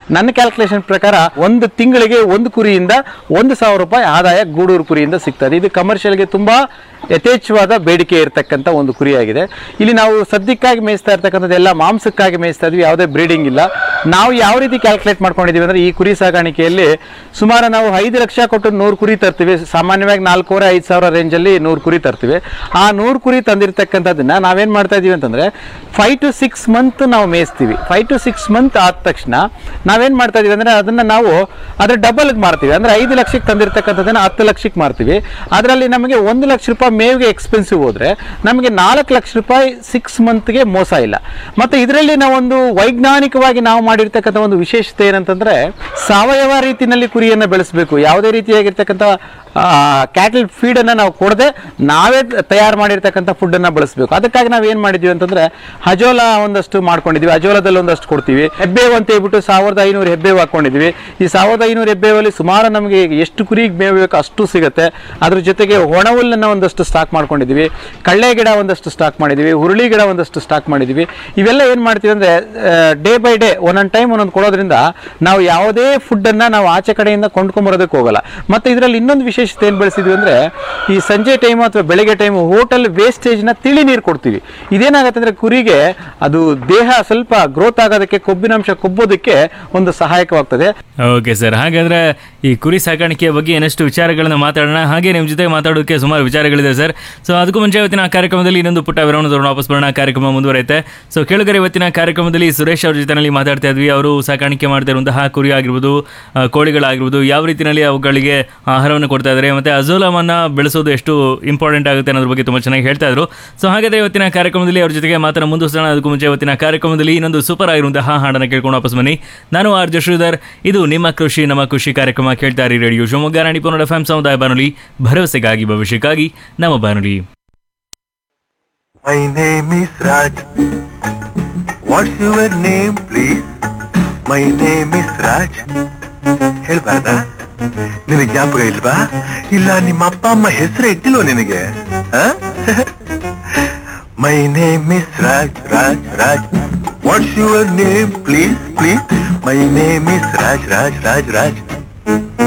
ನನ್ನ ಕ್ಯಾಲ್ಕುಲೇಷನ್ ಪ್ರಕಾರ ಒಂದು ತಿಂಗಳಿಗೆ ಒಂದು ಕುರಿಯಿಂದ ಒಂದು ಸಾವಿರ ರೂಪಾಯಿ ಆದಾಯ ಗೂಡೂರು ಕುರಿಯಿಂದ ಸಿಗ್ತದೆ ಇದು ಕಮರ್ಷಿಯಲ್ಗೆ ತುಂಬಾ ಯಥೇಚ್ಛವಾದ ಬೇಡಿಕೆ ಇರತಕ್ಕಂಥ ಒಂದು ಕುರಿಯಾಗಿದೆ ಇಲ್ಲಿ ನಾವು ಸದ್ಯಕ್ಕಾಗಿ ಮೇಯಿಸ್ತಾ ಇರ್ತಕ್ಕಂಥದ್ದು ಎಲ್ಲ ಮಾಂಸಕ್ಕಾಗಿ ಮೇಯಿಸ್ತಾ ಇದ್ವಿ ಯಾವುದೇ ಬ್ರೀಡಿಂಗ್ ಇಲ್ಲ ನಾವು ಯಾವ ರೀತಿ ಕ್ಯಾಲ್ಕುಲೇಟ್ ಮಾಡ್ಕೊಂಡಿದ್ದೀವಿ ಅಂದ್ರೆ ಈ ಕುರಿ ಸಾಗಾಣಿಕೆಯಲ್ಲಿ ಸುಮಾರು ನಾವು ಐದು ಲಕ್ಷ ಕೊಟ್ಟು ನೂರು ಕುರಿ ತರ್ತೀವಿ ಸಾಮಾನ್ಯವಾಗಿ ನಾಲ್ಕೂವರೆ ಐದು ಸಾವಿರ ರೇಂಜಲ್ಲಿ ನೂರು ಕುರಿ ತರ್ತೀವಿ ಆ ನೂರು ಕುರಿ ತಂದಿರತಕ್ಕಂಥದ್ದನ್ನ ನಾವೇನು ಮಾಡ್ತಾ ಇದೀವಿ ಅಂತಂದ್ರೆ ಫೈವ್ ಟು ಸಿಕ್ಸ್ ಮಂತ್ ನಾವು ಮೇಯಿಸ್ತೀವಿ ಫೈವ್ ಟು ಸಿಕ್ಸ್ ಮಂತ್ ಆದ ತಕ್ಷಣ ನಾವೇನು ಮಾಡ್ತಾ ಇದೀವಿ ಅಂದ್ರೆ ಅದನ್ನ ನಾವು ಅದ್ರ ಡಬಲ್ಗೆ ಮಾರ್ತೀವಿ ಅಂದ್ರೆ ಐದು ಲಕ್ಷಕ್ಕೆ ತಂದಿರತಕ್ಕಂಥದ್ದನ್ನ ಹತ್ತು ಲಕ್ಷಕ್ಕೆ ಮಾರ್ತೀವಿ ಅದರಲ್ಲಿ ನಮಗೆ ಒಂದು ಲಕ್ಷ ರೂಪಾಯಿ ಮೇವಿಗೆ ಎಕ್ಸ್ಪೆನ್ಸಿವ್ ಹೋದ್ರೆ ನಮಗೆ ನಾಲ್ಕು ಲಕ್ಷ ರೂಪಾಯಿ ಸಿಕ್ಸ್ ಮಂತ್ಗೆ ಮೋಸ ಇಲ್ಲ ಮತ್ತೆ ಇದರಲ್ಲಿ ನಾವೊಂದು ವೈಜ್ಞಾನಿಕವಾಗಿ ನಾವು ಮಾಡಿರ್ತಕ್ಕಂಥ ಒಂದು ವಿಶೇಷತೆ ಏನಂತಂದ್ರೆ ಸಾವಯವ ರೀತಿಯಲ್ಲಿ ಕುರಿಯನ್ನು ಬೆಳೆಸಬೇಕು ಯಾವುದೇ ರೀತಿಯಾಗಿರ್ತಕ್ಕಂಥ ಕ್ಯಾಟಲ್ ಫೀಡನ್ನು ನಾವು ಕೊಡದೆ ನಾವೇ ತಯಾರು ಮಾಡಿರ್ತಕ್ಕಂಥ ಫುಡ್ಡನ್ನು ಬಳಸಬೇಕು ಅದಕ್ಕಾಗಿ ನಾವು ಏನು ಮಾಡಿದ್ವಿ ಅಂತಂದ್ರೆ ಹಜೋಲ ಒಂದಷ್ಟು ಮಾಡ್ಕೊಂಡಿದ್ವಿ ಹಜೋಲದಲ್ಲಿ ಒಂದಷ್ಟು ಕೊಡ್ತೀವಿ ಹೆಬ್ಬೇವು ಅಂತ ಹೇಳ್ಬಿಟ್ಟು ಸಾವಿರದ ಐನೂರು ಹೆಬ್ಬೇವು ಹಾಕೊಂಡಿದ್ವಿ ಈ ಸಾವಿರದ ಐನೂರು ಹೆಬ್ಬೇವಲ್ಲಿ ಸುಮಾರು ನಮಗೆ ಎಷ್ಟು ಕುರಿಗೆ ಮೇವು ಬೇಕು ಅಷ್ಟು ಸಿಗುತ್ತೆ ಅದ್ರ ಜೊತೆಗೆ ಒಣ ಹುಲ್ಲನ್ನ ಒಂದಷ್ಟು ಸ್ಟಾಕ್ ಮಾಡ್ಕೊಂಡಿದ್ವಿ ಕಳ್ಳೆ ಗಿಡ ಒಂದಷ್ಟು ಸ್ಟಾಕ್ ಮಾಡಿದ್ವಿ ಹುರುಳಿ ಗಿಡ ಒಂದಷ್ಟು ಸ್ಟಾಕ್ ಮಾಡಿದ್ವಿ ಇವೆಲ್ಲ ಏನು ಮಾಡ್ತೀವಿ ಅಂದರೆ ಡೇ ಬೈ ಡೇ ಒಂದೊಂದು ಟೈಮ್ ಒಂದೊಂದು ಕೊಡೋದ್ರಿಂದ ನಾವು ಯಾವುದೇ ಫುಡ್ಡನ್ನು ನಾವು ಆಚೆ ಕಡೆಯಿಂದ ಕೊಂಡ್ಕೊಂಬರೋದಕ್ಕೆ ಹೋಗಲ್ಲ ಮತ್ತು ಇದರಲ್ಲಿ ಇನ್ನೊಂದು ವಿಶೇಷತೆ ಏನು ಬೆಳೆಸಿದ್ವಿ ಅಂದರೆ ಈ ಸಂಜೆ ಟೈಮು ಅಥವಾ ಬೆಳಗ್ಗೆ ಟೈಮು ಹೋಟೆಲ್ ವೇಸ್ಟೇಜ್ನ ತಿಳಿ ನೀರು ಕೊಡ್ತೀವಿ ಇದೇನಾಗುತ್ತೆ ಅಂದರೆ ಕುರಿಗೆ ಅದು ದೇಹ ಸ್ವಲ್ಪ ಗ್ರೋತ್ ಆಗೋದಕ್ಕೆ ಕೊಬ್ಬಿನಾಂಶ ಕೊಬ್ಬೋದಕ್ಕೆ ಒಂದು ಸಹಾಯಕವಾಗ್ತದೆ ಓಕೆ ಸರ್ ಹಾಗಾದ್ರೆ ಈ ಕುರಿ ಸಾಕಾಣಿಕೆಯ ಬಗ್ಗೆ ಏನಷ್ಟು ವಿಚಾರಗಳನ್ನ ಮಾತಾಡೋಣ ಹಾಗೆ ನಿಮ್ಮ ಜೊತೆ ಮಾತಾಡೋಕೆ ಸುಮಾರು ವಿಚಾರಗಳಿದೆ ಸರ್ ಸೊ ಅದಕ್ಕೂ ಮುಂಚೆ ಇವತ್ತಿನ ಕಾರ್ಯಕ್ರಮದಲ್ಲಿ ಇನ್ನೊಂದು ಪುಟ್ಟ ವಿರಾಮ ತಗೊಂಡು ವಾಪಸ್ ಬರೋಣ ಕಾರ್ಯಕ್ರಮ ಮುಂದುವರೆಯುತ್ತೆ ಸೊ ಕೇಳುಗರೆ ಇವತ್ತಿನ ಕಾರ್ಯಕ್ರಮದಲ್ಲಿ ಸುರೇಶ್ ಅವ್ರ ಜೊತೆನಲ್ಲಿ ಮಾತಾಡ್ತಾ ಇದ್ವಿ ಅವರು ಸಾಕಾಣಿಕೆ ಮಾಡ್ತಾ ಇರುವಂತಹ ಕುರಿ ಆಗಿರ್ಬೋದು ಆ, ಕೋಳಿಗಳಾಗಿರ್ಬೋದು ಯಾವ ರೀತಿಯಲ್ಲಿ ಅವುಗಳಿಗೆ ಆಹಾರವನ್ನು ಕೊಡ್ತಾ ಇದ್ದಾರೆ ಮತ್ತೆ ಅಜೋಲಮನ್ನ ಬೆಳೆಸೋದು ಎಷ್ಟು ಇಂಪಾರ್ಟೆಂಟ್ ಆಗುತ್ತೆ ಅನ್ನೋದ್ರ ಬಗ್ಗೆ ತುಂಬ ಚೆನ್ನಾಗಿ ಹೇಳ್ತಾ ಇದ್ರು ಸೊ ಹಾಗಾದ್ರೆ ಇವತ್ತಿನ ಕಾರ್ಯಕ್ರಮದಲ್ಲಿ ಅವ್ರ ಜೊತೆಗೆ ಮಾತನ್ನ ಮುಂದುವರಿಸೋಣ ಅದಕ್ಕೂ ಮುಂಚೆ ಇವತ್ತಿನ ಕಾರ್ಯಕ್ರಮದಲ್ಲಿ ಇನ್ನೊಂದು ಸೂಪರ್ ಆಗಿರುವಂತಹ ಹಾಡನ್ನು ಕೇಳ್ಕೊಂಡು ವಾಪಸ್ ಬನ್ನಿ ನಾನು ಆರ್ ಜೆ ಶ್ರೀಧರ್ ಇದು ನಿಮ್ಮ ಕೃಷಿ ನಮ್ಮ ಖುಷಿ ಕಾರ್ಯಕ್ರಮ ಕೇಳ್ತಾ ಇರಿ ರೇಡಿಯೋ ಶಿವಮೊಗ್ಗ ರಾಣಿ ಪುನರ್ ಎಫ್ ಸಮುದಾಯ ಬಾನುಲಿ ಭರವಸೆಗಾಗಿ ಭವಿಷ್ಯಕ್ಕಾಗಿ ನಮ್ಮ ಬಾನುಲಿ My name is Raj. What's your name, please? My name is Raj. ಹೇಳ್ಬಾರ್ದಾ ನಿನಗೆ ಜ್ಞಾಪಕ ಇಲ್ವಾ ಇಲ್ಲ ನಿಮ್ಮ ಅಪ್ಪ ಅಮ್ಮ ಹೆಸರು ಇಟ್ಟಿಲ್ವ ನಿನಗೆ my name is Raj Raj Raj what's your name please please my name is Raj Raj Raj Raj